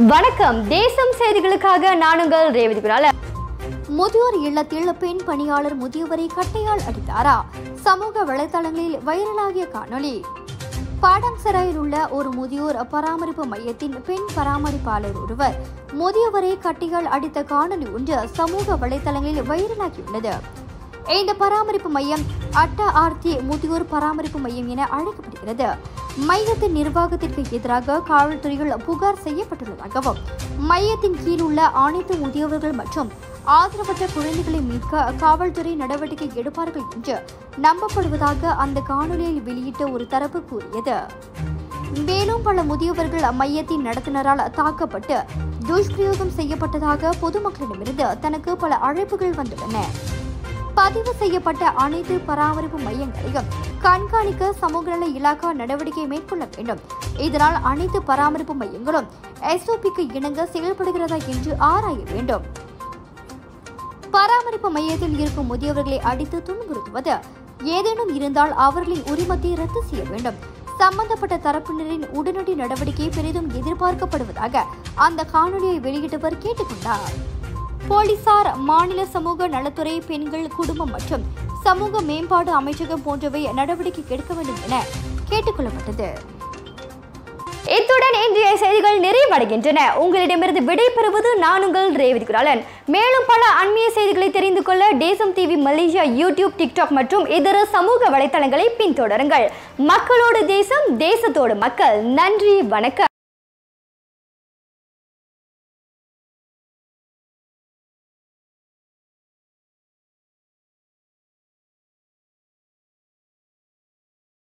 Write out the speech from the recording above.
வணக்கம் தேசம் செய்திகளுக்காக நான் உங்கள் ரேவதி குணால முதியோர் இல்லத்தில் பெண் பணியாளர் முதியவரை கட்டையால் அடித்தாரா சமூக வலைதளங்களில் வைரலாகிய காணொளி பாடாங்சராயில் உள்ள ஒரு முதியோர் பராமரிப்பு மையத்தின் பெண் பராமரிப்பாளர் ஒருவர் முதியவரை கட்டியால் அடித்த காணொளி ஒன்று சமூக வலைதளங்களில் வைரலாகியுள்ளது இந்த பராமரிப்பு மையம் அட்டா ஆர்த்தி முதியோர் பராமரிப்பு மையம் என அழைக்கப்படுகிறது மையத்தின் நிர்வாகத்திற்கு எதிராக காவல்துறையில் புகார் செய்யப்பட்டுள்ளதாகவும் மையத்தின் கீழ் உள்ள அனைத்து முதியவர்கள் மற்றும் ஆதரவற்ற குழந்தைகளை மீட்க காவல்துறை நடவடிக்கை எடுப்பார்கள் என்று நம்பப்படுவதாக அந்த காணொலியில் வெளியிட்ட ஒரு தரப்பு கூறியது மேலும் பல முதியவர்கள் மையத்தின் நடத்துனரால் தாக்கப்பட்டு துஷ்பிரயோகம் செய்யப்பட்டதாக பொதுமக்களிடமிருந்து தனக்கு பல அழைப்புகள் வந்துள்ளன பதிவு செய்யப்பட்ட அனைத்து பராமரிப்பு மையங்களையும் கண்காணிக்க சமூக நல இலாகா நடவடிக்கை மேற்கொள்ள வேண்டும் இதனால் அனைத்து பராமரிப்பு மையங்களும் எஸ்ஓபிக்கு இணங்க செயல்படுகிறதா என்று ஆராய வேண்டும் பராமரிப்பு மையத்தில் இருக்கும் முதியவர்களை அடித்து துன்புறுத்துவது ஏதேனும் இருந்தால் அவர்களின் உரிமத்தை ரத்து செய்ய வேண்டும் சம்பந்தப்பட்ட தரப்பினரின் உடனடி நடவடிக்கை பெரிதும் எதிர்பார்க்கப்படுவதாக அந்த காணொலியை வெளியிட்டவர் கேட்டுக்கொண்டார் போலீசார் மாநில சமூக நலத்துறை பெண்கள் குடும்பம் மற்றும் சமூக மேம்பாடு அமைச்சகம் போன்றவை நடவடிக்கை எடுக்க வேண்டும் என கேட்டுக்கொள்ளப்பட்டது இத்துடன் இன்றைய செய்திகள் நிறைவடைகின்றன உங்களிடமிருந்து விடைபெறுவது நான் உங்கள் ரேவதி குராலன் மேலும் பல அண்மைய செய்திகளை தெரிந்து கொள்ள தேசம் டிவி மலேசியா யூடியூப் டிக்டாக் மற்றும் இதர சமூக வலைத்தளங்களை பின்தொடருங்கள் மக்களோடு தேசம் தேசத்தோடு மக்கள் நன்றி வணக்கம்